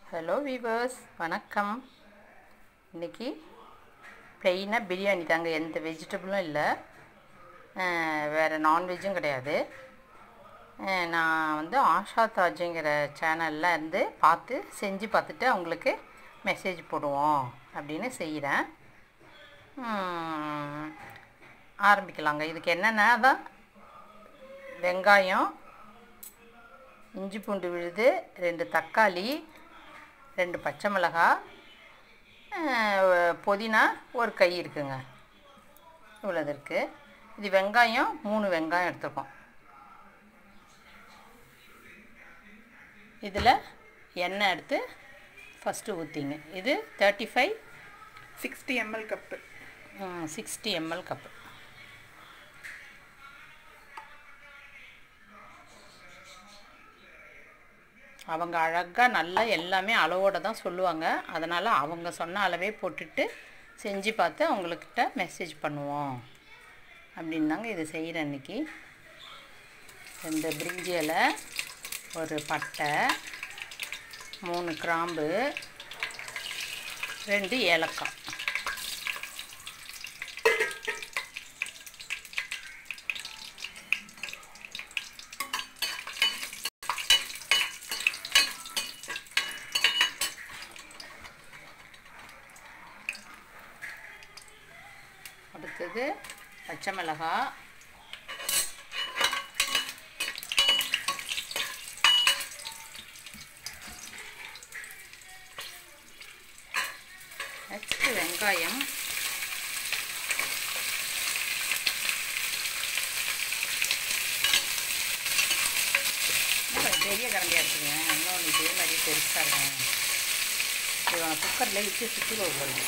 hello viewers வணக்கம் இன்றைக்கி ப்ளெயினாக பிரியாணி தாங்க எந்த வெஜிடபிளும் இல்லை வேறு நான்வெஜ்ஜும் கிடையாது அஹ் நான் வந்து ஆஷா தாஜுங்கிற சேனலில் இருந்து பார்த்து செஞ்சு பார்த்துட்டு அவங்களுக்கு மெசேஜ் போடுவோம் அப்படின்னு செய்கிறேன் உம், ஆரம்பிக்கலாங்க இதுக்கு என்னென்னா தான் வெங்காயம் இஞ்சி பூண்டு விழுது ரெண்டு தக்காளி ரெண்டு பச்சை மிளகாய் அஹ், புதினா ஒரு கை இருக்குங்க இவ்வளோது இருக்குது இது வெங்காயம் மூணு வெங்காயம் எடுத்துருக்கோம் இதில் எண்ணெய் எடுத்து ஃபஸ்ட்டு ஊற்றிங்க இது thirty five sixty ML cup sixty ML cup அவங்க அழகாக நல்லா எல்லாமே அளவோடு தான் சொல்லுவாங்க அதனால் அவங்க சொன்ன அளவே போட்டுட்டு செஞ்சு பார்த்து அவங்கக்கிட்ட மெசேஜ் பண்ணுவோம் அப்படின்னு தாங்க இது செய்கிறேன் இன்னைக்கு ரெண்டு பிரிஞ்சி இலை ஒரு பட்டை மூணு கிராம்பு ரெண்டு ஏலக்காய் அடுத்தது பச்சை மிளகாய் நெக்ஸ்ட் வெங்காயம் இன்னும் பெரிய கரண்டியாக இருக்குங்க இன்னும் இதே மாதிரி பெருசாக இருக்கும் இது குக்கரில் வச்சு சுற்றி போகுது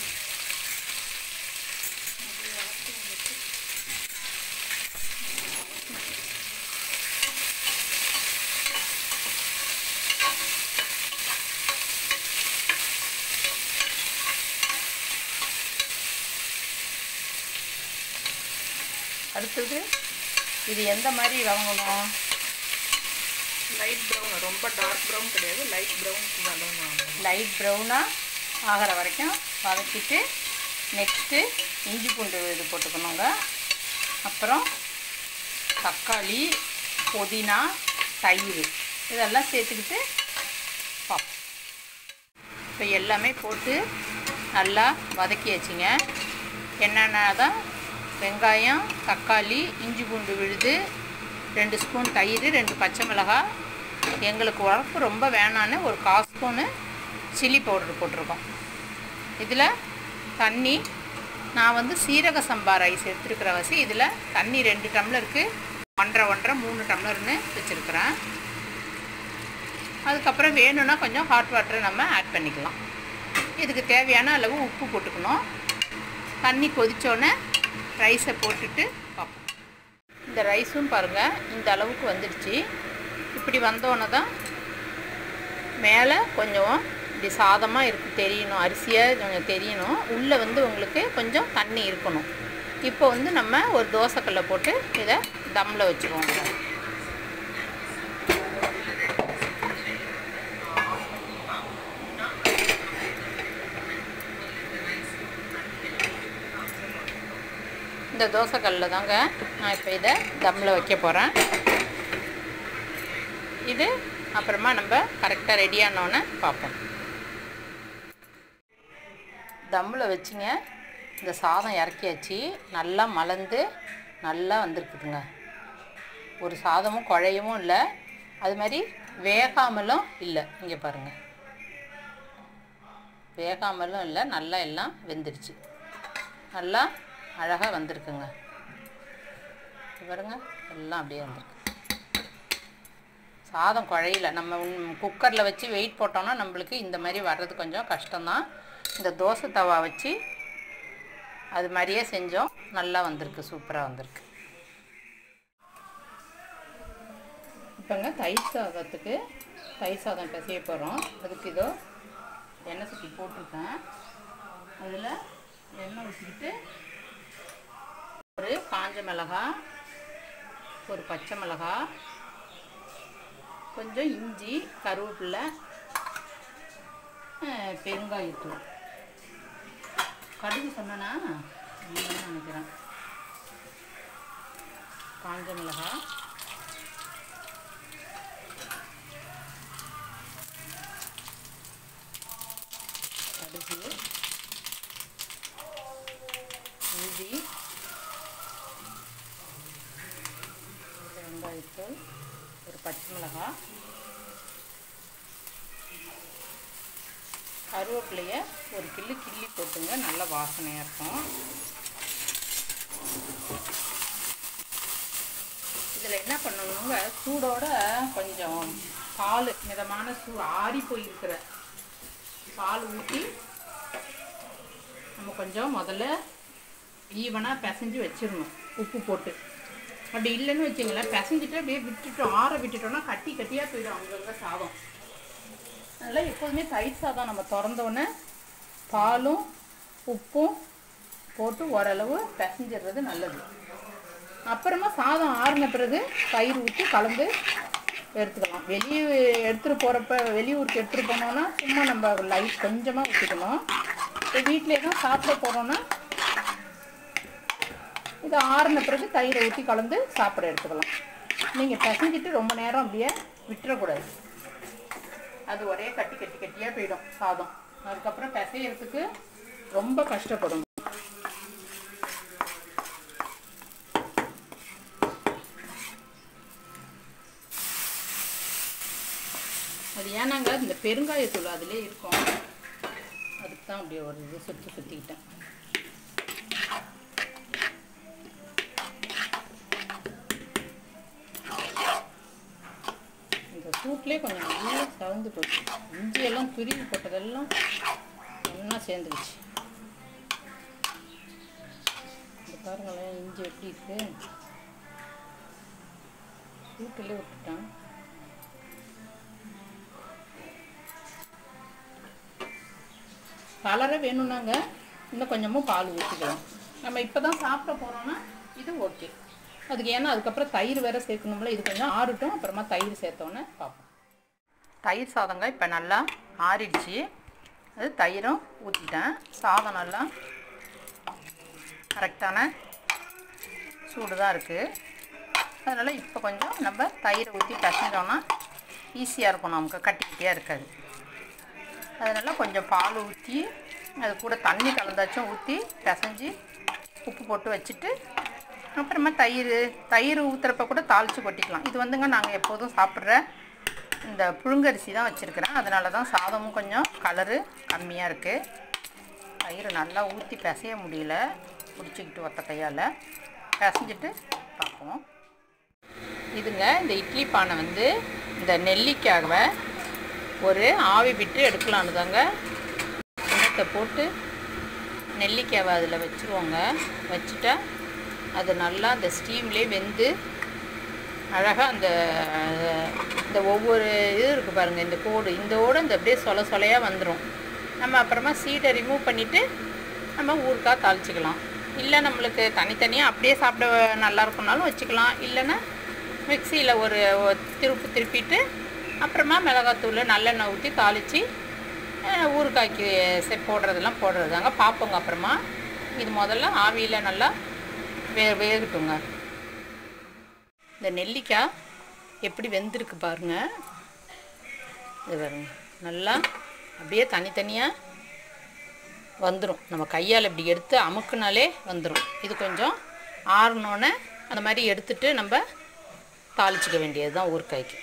அடுத்தது இது எந்த மாதிரி வாங்கணும் லைட் ப்ரௌன் ரொம்ப டார்க் ப்ரௌன் கிடையாது லைட் ப்ரௌன் வதங்கணும் லைட் ப்ரௌனாக ஆகிற வரைக்கும் வதக்கிட்டு நெக்ஸ்ட்டு இஞ்சி பூண்டு இது போட்டுக்கணுங்க அப்புறம் தக்காளி புதினா தயிர் இதெல்லாம் சேர்த்துக்கிட்டு பார்ப்போம் இப்போ எல்லாமே போட்டு நல்லா வதக்கியாச்சுங்க என்னென்ன தான் வெங்காயம் தக்காளி இஞ்சி பூண்டு விழுது ரெண்டு ஸ்பூன் தயிர் ரெண்டு பச்சை மிளகாய் எங்களுக்கு உரப்பு ரொம்ப வேணான்னு ஒரு கால் ஸ்பூனு சில்லி பவுடர் போட்டிருக்கோம் இதில் தண்ணி நான் வந்து சீரக சம்பா ரைஸ் எடுத்துருக்கிற வசி இதில் தண்ணி ரெண்டு டம்ளருக்கு ஒன்றரை ஒன்றரை மூணு டம்ளர்னு வச்சுருக்கிறேன் அதுக்கப்புறம் வேணும்னா கொஞ்சம் ஹாட் வாட்டர் நம்ம ஆட் பண்ணிக்கலாம் இதுக்கு தேவையான அளவு உப்பு போட்டுக்கணும் தண்ணி கொதிச்சோன்னே ரைஸை போட்டுட்டு பார்ப்போம் இந்த ரைஸும் பாருங்கள் இந்த அளவுக்கு வந்துடுச்சு இப்படி வந்தோன்னே தான் மேலே கொஞ்சம் இப்படி சாதமாக இருக்கு தெரியணும் அரிசியாக கொஞ்சம் தெரியணும் உள்ளே வந்து உங்களுக்கு கொஞ்சம் தண்ணி இருக்கணும் இப்போ வந்து நம்ம ஒரு தோசைக்கல்லை போட்டு இதை தம்மில் வச்சுருவோங்க இந்த தோசைக்கல்லில் தாங்க நான் இப்போ இதை தம்மில் வைக்க போகிறேன் இது அப்புறமா நம்ம கரெக்டாக ரெடியானோன்னே பார்ப்போம் தம்மில் வச்சுங்க இந்த சாதம் இறக்கியாச்சு நல்லா மலர்ந்து நல்லா வந்திருக்குதுங்க ஒரு சாதமும் குழையவும் இல்லை அது மாதிரி வேகாமலும் இல்லை இங்கே பாருங்கள் வேகாமலும் இல்லை நல்லா எல்லாம் வெந்துருச்சு நல்லா அழகாக வந்திருக்குங்க இங்க பாருங்க எல்லாம் அப்படியே வந்திருக்கு சாதம் குழையில நம்ம குக்கரில் வச்சு வெயிட் போட்டோம்னா நம்மளுக்கு இந்த மாதிரி வர்றது கொஞ்சம் கஷ்டம்தான் இந்த தோசை தவா வச்சு அது மாதிரியே செஞ்சோம் நல்லா வந்திருக்கு சூப்பராக வந்திருக்கு இப்போங்க தயிர் சாதத்துக்கு தயிர் சாதம் பிசைய போகிறோம் அதுக்கு இதோ எண்ணெய் சட்டி போட்டிருக்கேன் அதில் எண்ணெய் ஊற்றிக்கிட்டு ஒரு காஞ்ச மிளகாய் ஒரு பச்சை மிளகாய் கொஞ்சம் இஞ்சி கருவேப்பிலை அஹ், பெருங்காயத்தூள் கடுகு சொன்னனா இல்லைன்னு நினைக்கிறேன் காஞ்ச மிளகாய் கடுகு இஞ்சி வெங்காயத்தூள் ஒரு பச்சை மிளகாய் கருவேப்பிலையை ஒரு கிள்ளு கிள்ளி போட்டுங்க நல்ல வாசனையாக இருக்கும் இதில் என்ன பண்ணணுங்க சூடோட கொஞ்சம் பால் மிதமான சூடு ஆறி போயிருக்கிற பால் ஊற்றி நம்ம கொஞ்சம் முதல்ல ஈவனாக பிசைஞ்சு வச்சிடணும் உப்பு போட்டு அப்படி இல்லைன்னு வச்சுங்களேன் பிசைஞ்சிட்டு அப்படியே விட்டுட்டோம் ஆற விட்டுட்டோம்னா கட்டி கட்டியாக போயிடும் அங்கங்கே சாதம் அதனால் எப்போதுமே தயிர் சாதம் நம்ம திறந்தோடனே பாலும் உப்பும் போட்டு ஓரளவு பிசைஞ்சிடுறது நல்லது அப்புறமா சாதம் ஆறின பிறகு தயிர் ஊற்றி கலந்து எடுத்துக்கலாம் வெளியே எடுத்துகிட்டு போகிறப்ப வெளியூருக்கு எடுத்துகிட்டு போனோன்னா சும்மா நம்ம லைட் கொஞ்சமாக ஊற்றிக்கணும் இப்போ வீட்டிலே தான் சாப்பிட போகிறோன்னா இது ஆறின பிறகு தயிரை ஊற்றி கலந்து சாப்பிட எடுத்துக்கலாம் நீங்கள் பிசைஞ்சிட்டு ரொம்ப நேரம் அப்படியே விட்டுறக்கூடாது அது ஒரே கட்டி கட்டி கட்டியாக போயிடும் சாதம் அதுக்கப்புறம் பிசையறதுக்கு ரொம்ப கஷ்டப்படும் அது ஏன்னாங்க இந்த பெருங்காயத்தூள் அதிலே இருக்கும் அதுக்கு தான் அப்படியே ஒரு இது சுற்றி சுற்றிக்கிட்டேன் இந்த சூட்லேயே கொஞ்சம் நல்லா சவந்து போச்சு இஞ்சி எல்லாம் துருவி போட்டதெல்லாம் ஒன்றா சேர்ந்துருச்சு இந்த பாருங்களேன் இஞ்சி எப்படி இருக்கு சூட்டிலே விட்டுட்டான் கலரை வேணும்னாங்க இன்னும் கொஞ்சமும் பால் ஊற்றிக்கலாம் நம்ம இப்போ தான் சாப்பிட போகிறோன்னா இது ஓகே அதுக்கு ஏன்னா அதுக்கப்புறம் தயிர் வேற சேர்க்கணும்ல இது கொஞ்சம் ஆறட்டும் அப்புறமா தயிர் சேர்த்தோன்னே பார்ப்போம் தயிர் சாதங்க இப்போ நல்லா ஆறிடுச்சு அது தயிரும் ஊற்றிட்டேன் சாதம் நல்லா கரெக்டான சூடு தான் இருக்குது அதனால் இப்போ கொஞ்சம் நம்ம தயிரை ஊற்றி பிசைஞ்சோன்னா ஈஸியாக இருக்கும் நமக்கு கட்டி கட்டியாக இருக்காது அதனால் கொஞ்சம் பால் ஊற்றி அது கூட தண்ணி கலந்தாச்சும் ஊற்றி பிசைஞ்சு உப்பு போட்டு வச்சுட்டு அப்புறமா தயிர் தயிர் ஊற்றுறப்ப கூட தாளித்து கொட்டிக்கலாம் இது வந்துங்க நாங்கள் எப்போதும் சாப்பிட்ற இந்த புழுங்கரிசி தான் வச்சுருக்கிறேன் அதனால தான் சாதமும் கொஞ்சம் கலரு கம்மியாக இருக்குது தயிர் நல்லா ஊற்றி பிசைய முடியல பிடிச்சிக்கிட்டு ஒத்த கையால் பிசைஞ்சிட்டு பார்ப்போம் இதுங்க இந்த இட்லி பானை வந்து இந்த நெல்லிக்காவை ஒரு ஆவி விட்டு எடுக்கலான்னு தாங்க கிண்ணத்தை போட்டு நெல்லிக்காவை அதில் வச்சுருவோங்க வச்சுட்டா அது நல்லா அந்த ஸ்டீம்லேயே வெந்து அழகாக அந்த இந்த ஒவ்வொரு இது இருக்குது பாருங்கள் இந்த கோடு இந்த ஓடு இந்த அப்படியே சொல சொலையாக வந்துடும் நம்ம அப்புறமா சீடை ரிமூவ் பண்ணிவிட்டு நம்ம ஊறுக்காய் தாளிச்சிக்கலாம் இல்லை நம்மளுக்கு தனித்தனியாக அப்படியே சாப்பிட நல்லா இருக்கும்னாலும் வச்சுக்கலாம் இல்லைன்னா மிக்சியில் ஒரு ஒரு திருப்பு திருப்பிட்டு அப்புறமா மிளகாத்தூள் நல்லெண்ணெய் ஊற்றி தாளித்து ஊறுகாய்க்கு செ போடுறதெல்லாம் போடுறதாங்க பார்ப்போங்க அப்புறமா இது முதல்ல ஆவியில் நல்லா வே வேகட்டுங்க இந்த நெல்லிக்காய் எப்படி வெந்திருக்கு பாருங்க இது பாருங்க நல்லா அப்படியே தனித்தனியாக வந்துடும் நம்ம கையால் இப்படி எடுத்து அமுக்குனாலே வந்துடும் இது கொஞ்சம் ஆறினோன்னே அந்த மாதிரி எடுத்துட்டு நம்ம தாளிச்சிக்க வேண்டியது தான் ஊறுகாய்க்கு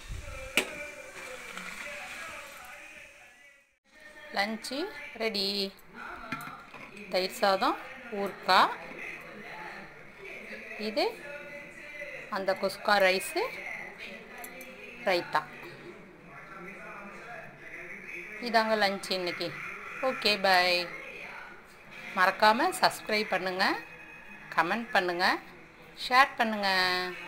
லஞ்சு ரெடி தயிர் சாதம் ஊறுகாய் இது அந்த குஸ்கா ரைஸு ரைத்தா இதாங்க லஞ்ச் இன்னைக்கு ஓகே பை மறக்காமல் சப்ஸ்கிரைப் பண்ணுங்கள் கமெண்ட் பண்ணுங்கள் ஷேர் பண்ணுங்கள்